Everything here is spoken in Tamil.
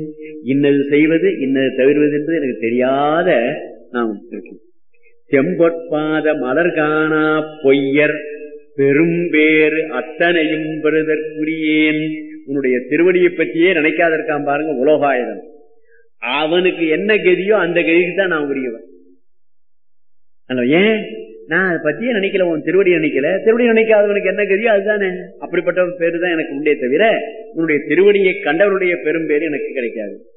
இன்னது செய்வது இன்னது தவிர்வது என்று எனக்கு தெரியாத நாம் இருக்கேன் செம்பொற்பாத மலர் காணா பொய்யர் பெரும்பேறு அத்தனையும் பெறுதற்குரியேன் உன்னுடைய திருவடியை பற்றியே நினைக்காத இருக்கான் பாருங்க உலோகாயுதம் அவனுக்கு என்ன கதியோ அந்த கதிக்கு தான் நான் உரியவன் அல்ல, ஏன் நான் அதை பத்தியே நினைக்கல உன் திருவடி நினைக்கல திருவடி நினைக்காதவனுக்கு என்ன கதியோ அதுதானே அப்படிப்பட்ட பேரு தான் எனக்கு உண்டே தவிர உன்னுடைய திருவடியை கண்டவருடைய பெரும் பேரு எனக்கு கிடைக்காது